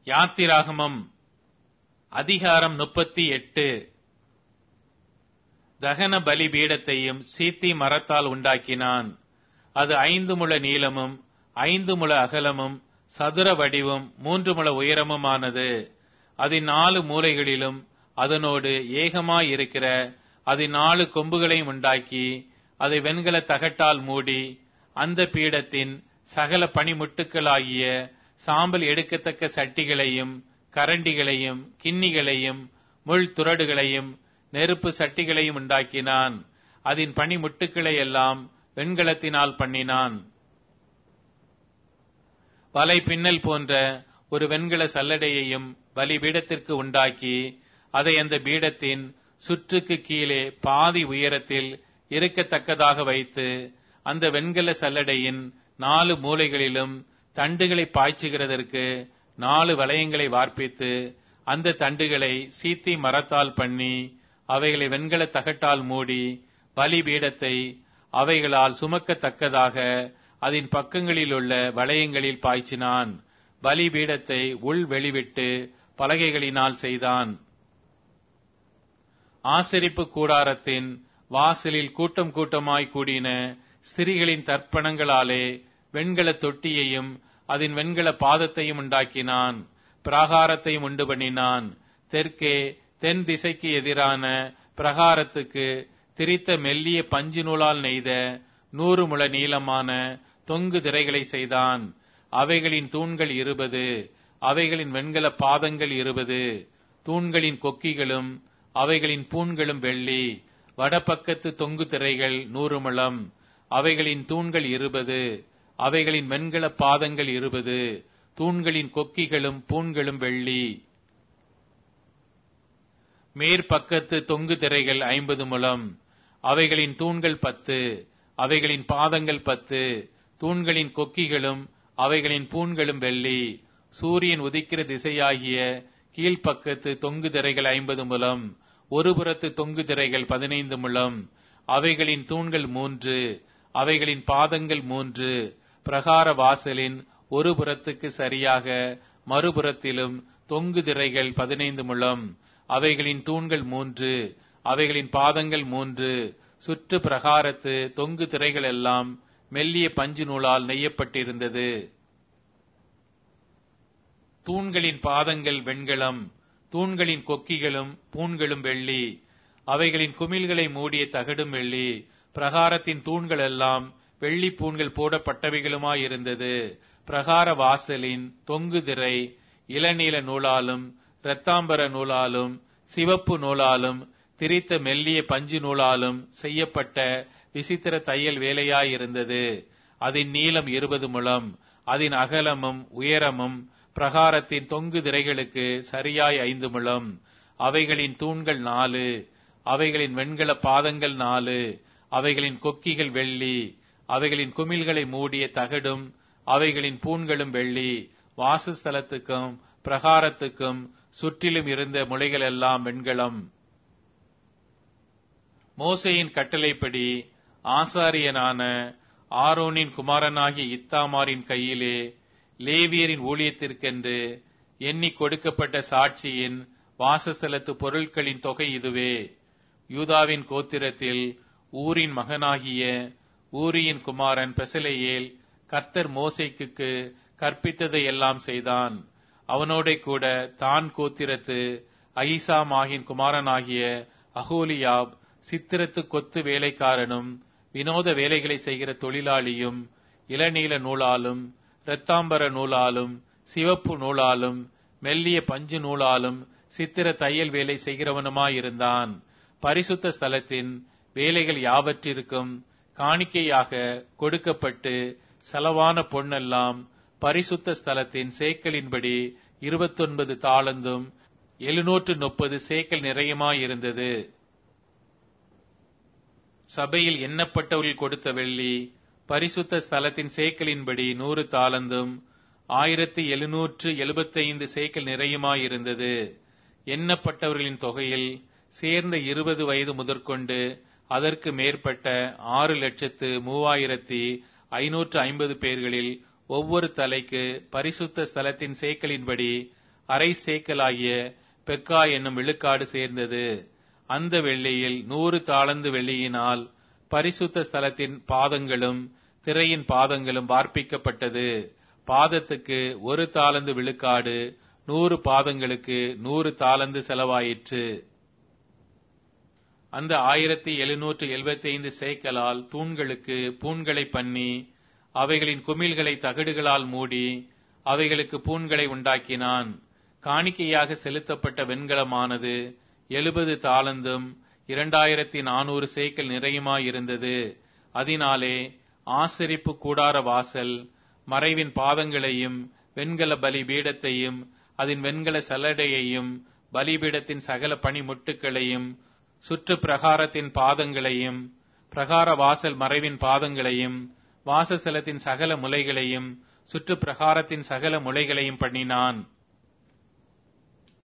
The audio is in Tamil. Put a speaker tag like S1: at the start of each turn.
S1: யாத்திராகமம் அதிகாரம் முப்பத்தி எட்டு தகன பலிபீடத்தையும் சீத்தி மரத்தால் உண்டாக்கினான் அது ஐந்து முழ நீளமும் ஐந்து முழ அகலமும் சதுர வடிவும் மூன்று முழ உயரமுமானது அதன் நாலு மூலைகளிலும் அதனோடு ஏகமாயிருக்கிற அதன் நாலு கொம்புகளையும் உண்டாக்கி அதை வெண்கல தகட்டால் மூடி அந்த பீடத்தின் சகல பனிமுட்டுக்களாகிய சாம்பல் எடுக்கத்தக்க சட்டிகளையும் கரண்டிகளையும் கிண்ணிகளையும் முள் துறடுகளையும் நெருப்பு சட்டிகளையும் உண்டாக்கினான் அதன் பனிமுட்டுக்களை எல்லாம் வெண்கலத்தினால் பண்ணினான் வலை பின்னல் போன்ற ஒரு வெண்கல சல்லடையையும் பலிபீடத்திற்கு உண்டாக்கி அதை அந்த பீடத்தின் சுற்றுக்கு கீழே பாதி உயரத்தில் இருக்கத்தக்கதாக வைத்து அந்த வெண்கல சல்லடையின் நாலு மூலைகளிலும் தண்டுகளை பாய்ச்சுகிறதற்கு நாலு வளையங்களை வார்ப்பித்து அந்த தண்டுகளை சீத்தி மரத்தால் பண்ணி அவைகளை வெண்கல தகட்டால் மூடி பலிபீடத்தை அவைகளால் சுமக்கத்தக்கதாக அதன் பக்கங்களில் உள்ள வளையங்களில் பாய்ச்சினான் பலிபீடத்தை உள் வெளிவிட்டு பலகைகளினால் செய்தான் ஆசரிப்பு கூடாரத்தின் வாசலில் கூட்டம் கூட்டமாய் கூடின ஸ்திரிகளின் தர்ப்பணங்களாலே வெண்கல தொட்டியையும் அதன் வெண்கல பாதத்தையும் உண்டாக்கினான் பிராகாரத்தையும் உண்டு பண்ணினான் தெற்கே தென் திசைக்கு எதிரான பிரகாரத்துக்கு திரித்த மெல்லிய பஞ்சு நூலால் நெய்த நூறு முழ நீளமான தொங்கு திரைகளை செய்தான் அவைகளின் தூண்கள் இருபது அவைகளின் வெண்கல பாதங்கள் இருபது தூண்களின் கொக்கிகளும் அவைகளின் பூண்களும் வெள்ளி வடபக்கத்து தொங்கு திரைகள் நூறு முழம் அவைகளின் தூண்கள் இருபது அவைகளின் வெண்கல பாதங்கள் இருபது தூண்களின் கொக்கிகளும் பூண்களும் வெள்ளி மேற்பக்கத்து தொங்கு திரைகள் ஐம்பது முழம் அவைகளின் தூண்கள் பத்து அவைகளின் பாதங்கள் பத்து தூண்களின் கொக்கிகளும் அவைகளின் பூண்களும் வெள்ளி சூரியன் உதிக்கிற திசையாகிய கீழ்ப்பக்கத்து தொங்கு திரைகள் ஐம்பது முழம் ஒரு புறத்து தொங்கு திரைகள் பதினைந்து முழம் அவைகளின் தூண்கள் மூன்று அவைகளின் பாதங்கள் மூன்று பிரகார வாசலின் ஒரு புறத்துக்கு சரியாக மறுபுறத்திலும் தொங்கு திரைகள் பதினைந்து முழம் அவைகளின் தூண்கள் மூன்று அவைகளின் பாதங்கள் மூன்று சுற்று பிரகாரத்து தொங்கு திரைகள் எல்லாம் மெல்லிய பஞ்சு நூலால் நெய்யப்பட்டிருந்தது தூண்களின் பாதங்கள் வெண்கலம் தூண்களின் கொக்கிகளும் பூண்களும் வெள்ளி அவைகளின் குமிழ்களை மூடிய தகடும் வெள்ளி பிரகாரத்தின் தூண்கள் எல்லாம் வெள்ளி பூண்கள் போடப்பட்டவைகளுமாயிருந்தது பிரகார வாசலின் தொங்கு திரை இளநீல நூலாலும் இரத்தாம்பர நூலாலும் சிவப்பு நூலாலும் திரித்த மெல்லிய பஞ்சு நூலாலும் செய்யப்பட்ட விசித்திர தையல் வேலையாயிருந்தது அதன் நீளம் இருபது முழம் அதன் அகலமும் உயரமும் பிரகாரத்தின் தொங்கு திரைகளுக்கு சரியாய் ஐந்து முழம் அவைகளின் தூண்கள் நாலு அவைகளின் வெண்கல பாதங்கள் நாலு அவைகளின் கொக்கிகள் வெள்ளி அவைகளின் குமிழ்களை மூடிய தகடும் அவைகளின் பூண்களும் வெள்ளி வாசஸ்தலத்துக்கும் பிரகாரத்துக்கும் சுற்றிலும் இருந்த முளைகள் எல்லாம் வெண்கலம் மோசையின் கட்டளைப்படி ஆசாரியனான ஆரோனின் குமாரனாகிய இத்தாமாரின் கையிலே லேவியரின் ஊழியத்திற்கென்று எண்ணி கொடுக்கப்பட்ட சாட்சியின் வாசஸ்தலத்து பொருட்களின் தொகை இதுவே யூதாவின் கோத்திரத்தில் ஊரின் மகனாகிய ஊரியின் குமாரன் பெசலையேல் கர்த்தர் மோசைக்கு கற்பித்ததை எல்லாம் செய்தான் அவனோட கூட தான் கோத்திரத்து அகிசாமாகின் குமாரனாகிய அகோலியாப் சித்திரத்து கொத்து வேலைக்காரனும் வினோத வேலைகளை செய்கிற தொழிலாளியும் இளநீல நூலாலும் இரத்தாம்பர நூலாலும் சிவப்பு நூலாலும் மெல்லிய பஞ்சு நூலாலும் சித்திர தையல் வேலை செய்கிறவனுமாயிருந்தான் பரிசுத்த ஸ்தலத்தின் வேலைகள் யாவற்றிற்கும் காணிக்கையாக கொடுக்கப்பட்டு செலவான பொன்னெல்லாம் பரிசுத்த ஸ்தலத்தின் சேக்கலின்படி இருபத்தொன்பது தாளந்தும் எழுநூற்று முப்பது சேக்கல் நிறையமாயிருந்தது சபையில் எண்ணப்பட்டவர்கள் கொடுத்த வெள்ளி பரிசுத்த ஸ்தலத்தின் சேக்கலின்படி நூறு தாளந்தும் ஆயிரத்தி எழுநூற்று எழுபத்தைந்து சேக்கல் நிறையுமாயிருந்தது எண்ணப்பட்டவர்களின் தொகையில் சேர்ந்த இருபது வயது முதற்கொண்டு அதற்கு மேற்பட்ட ஆறு லட்சத்து மூவாயிரத்தி ஐநூற்று ஐம்பது பேர்களில் ஒவ்வொரு தலைக்கு பரிசுத்த ஸ்தலத்தின் சேக்கலின்படி அரை சேக்கலாகிய பெக்கா என்னும் விழுக்காடு சேர்ந்தது அந்த வெள்ளியில் நூறு தாளந்து வெள்ளியினால் பரிசுத்த ஸ்தலத்தின் பாதங்களும் திரையின் பாதங்களும் வார்ப்பிக்கப்பட்டது பாதத்துக்கு ஒரு தாளந்து விழுக்காடு நூறு பாதங்களுக்கு நூறு தாளந்து செலவாயிற்று அந்த ஆயிரத்தி எழுநூற்று எழுபத்தி ஐந்து சேக்கலால் தூண்களுக்கு பூண்களை பண்ணி அவைகளின் குமிழ்களை தகடுகளால் மூடி அவைகளுக்கு பூண்களை உண்டாக்கினான் காணிக்கையாக செலுத்தப்பட்ட வெண்கலமானது எழுபது தாளந்தும் இரண்டாயிரத்தி நானூறு சேக்கல் நிறையுமாயிருந்தது அதனாலே ஆசரிப்பு கூடார வாசல் மறைவின் பாதங்களையும் வெண்கல பலி பீடத்தையும் அதன் வெண்கல சல்லடையையும் பலிபீடத்தின் சகல பனிமுட்டுகளையும் சுற்று பிரகாரத்தின் பாதங்களையும் பிரகார வாசல் மறைவின் பாதங்களையும் வாசஸ்தலத்தின் சகல முலைகளையும் சுற்று பிரகாரத்தின் சகல முளைகளையும் பண்ணினான்